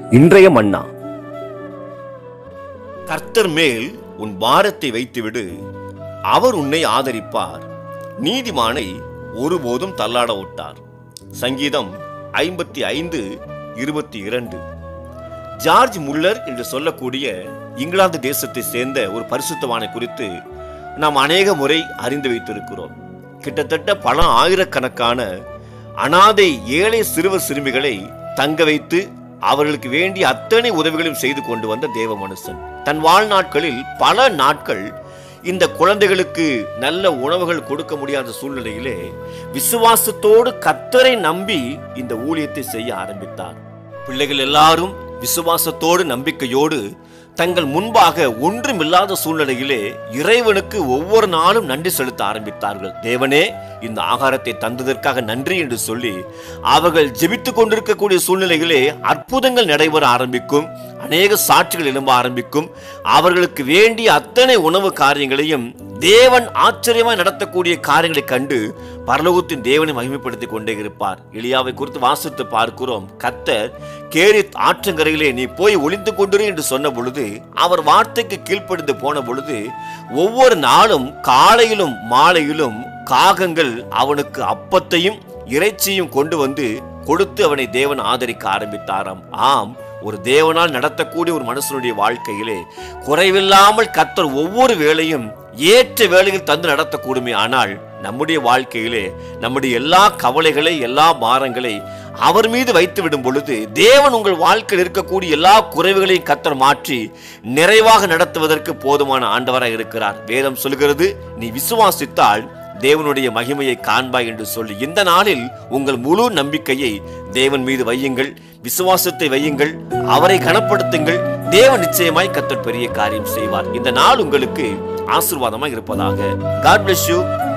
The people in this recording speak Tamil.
இன்றைய மன்னா கர்த்தர் மேல் உன் பாரத்தை வைத்துவிடு அவர் உன்னை ஆதரிப்பார் நீதிமானை ஒருபோதும் தள்ளாட விட்டார் சங்கீதம் ஐம்பத்தி ஐந்து இருபத்தி இரண்டு ஜார்ஜ் முல்லர் என்று சொல்லக்கூடிய இங்கிலாந்து தேசத்தை சேர்ந்த ஒரு பரிசுத்தவானை குறித்து நாம் அநேக முறை அறிந்து வைத்திருக்கிறோம் கிட்டத்தட்ட பல ஆயிரக்கணக்கான அனாதை ஏழை சிறுவர் சிறுமிகளை தங்க வைத்து அவர்களுக்கு வேண்டிய அத்தனை உதவிகளையும் செய்து கொண்டு வந்த தேவ மனுஷன் தன் வாழ்நாட்களில் பல நாட்கள் இந்த குழந்தைகளுக்கு நல்ல உணவுகள் கொடுக்க முடியாத சூழ்நிலையிலே விசுவாசத்தோடு கத்தரை நம்பி இந்த ஊழியத்தை செய்ய ஆரம்பித்தார் பிள்ளைகள் எல்லாரும் விசுவாசத்தோடு நம்பிக்கையோடு தங்கள் முன்பாக ஒன்றுமில்லாத சூழ்நிலையிலே இறைவனுக்கு ஒவ்வொரு நாளும் நன்றி செலுத்த ஆரம்பித்தார்கள் தேவனே இந்த ஆகாரத்தை தந்ததற்காக நன்றி என்று சொல்லி அவர்கள் ஜெபித்துக் கொண்டிருக்கக்கூடிய சூழ்நிலைகளே அற்புதங்கள் நடைபெற ஆரம்பிக்கும் அநேக சாட்சிகள் எழும்ப ஆரம்பிக்கும் அவர்களுக்கு வேண்டிய அத்தனை உணவு காரியங்களையும் தேவன் ஆச்சரியமாய் நடத்தக்கூடிய காரியங்களை கண்டு பரலோகத்தின் தேவனை மகிமைப்படுத்திக் கொண்டே இருப்பார் எலியாவை குறித்து வாசித்து பார்க்கிறோம் கத்தர் கேரித் ஆற்றங்கரையிலே நீ போய் ஒளிந்து கொண்டிரு என்று சொன்ன பொழுது அவர் வார்த்தைக்கு கீழ்ப்படிந்து போன பொழுது ஒவ்வொரு நாளும் காலையிலும் மாலையிலும் காகங்கள் அவனுக்கு அப்பத்தையும் இறைச்சியும் கொண்டு வந்து கொடுத்து அவனை தேவன் ஆதரிக்க ஆரம்பித்தாராம் ஆம் ஒரு தேவனால் நடத்தக்கூடிய ஒரு மனுஷனுடைய வாழ்க்கையிலே குறைவில்லாமல் கத்தர் ஒவ்வொரு வேளையும் ஏற்ற வேளையில் தந்து நடத்தக்கூடுமே ஆனால் நம்முடைய வாழ்க்கையிலே நம்முடைய எல்லா கவலைகளை எல்லா பாரங்களை அவர் மீது வைத்து விடும் பொழுது தேவன் உங்கள் வாழ்க்கையில் இருக்கக்கூடிய எல்லா குறைவுகளையும் கத்தர் மாற்றி நிறைவாக நடத்துவதற்கு போதுமான ஆண்டவராக இருக்கிறார் வேதம் சொல்கிறது நீ விசுவாசித்தால் தேவனுடைய மகிமையை காண்பாய் என்று சொல்லி இந்த நாளில் உங்கள் முழு நம்பிக்கையை தேவன் மீது வையுங்கள் விசுவாசத்தை வையுங்கள் அவரை கனப்படுத்துங்கள் தேவன் நிச்சயமாய் கத்தர் பெரிய காரியம் செய்வார் இந்த நாள் உங்களுக்கு ஆசீர்வாதமாக இருப்பதாக காட் bless you